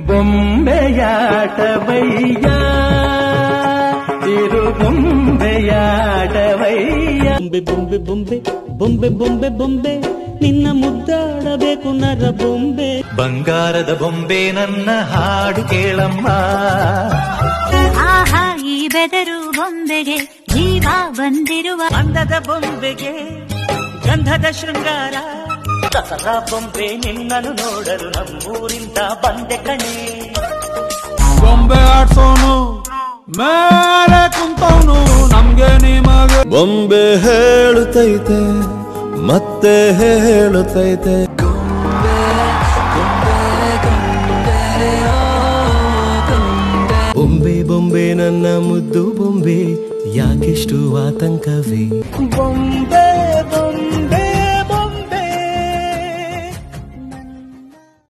ಬೊಂಬೆಯಾಟವಯ್ಯ ತಿರು ಬೊಂಬೆಯಾಟವಯ್ಯ ಬೊಂಬೆ ಬೊಂಬೆ ಬೊಂಬೆ ಬೊಂಬೆ ಬೊಂಬೆ ಬೊಂಬೆ ನಿನ್ನ ಮುದ್ದಾಡಬೇಕು ನರ ಬೊಂಬೆ ಬಂಗಾರದ ಬೊಂಬೆ ನನ್ನ ಹಾಡು ಕೇಳಮ್ಮ ಆಹಾ ಈ ಬೆದರು ಬೊಂಬೆಗೆ ಜೀವ ಬಂದಿರುವ ಅಂದದ ಬೊಂಬೆಗೆ ಗಂಧದ ಶೃಂಗಾರ ದಸರಾ ಬೊಂಬೆ ನಿನ್ನನ್ನು ನೋಡಲು ನಮ್ಮೂರಿಂದ ಬಂದೆ ಕಣೆ ಬೊಂಬೆ ಆಡ್ಸೋನು ಮೇಲೆ ಕುಂತವನು ನಮ್ಗೆ ನಿಮಗೆ ಬೊಂಬೆ ಹೇಳುತ್ತೈತೆ ಮತ್ತೆ ಹೇಳುತ್ತೈತೆ ಬೊಂಬೆ ಬೊಂಬೆ ನನ್ನ ಮುದ್ದು ಬೊಂಬೆ ಯಾಕೆಷ್ಟು ಆತಂಕವೇ ಬೊಂಬೆ ಬೊಂಬೆ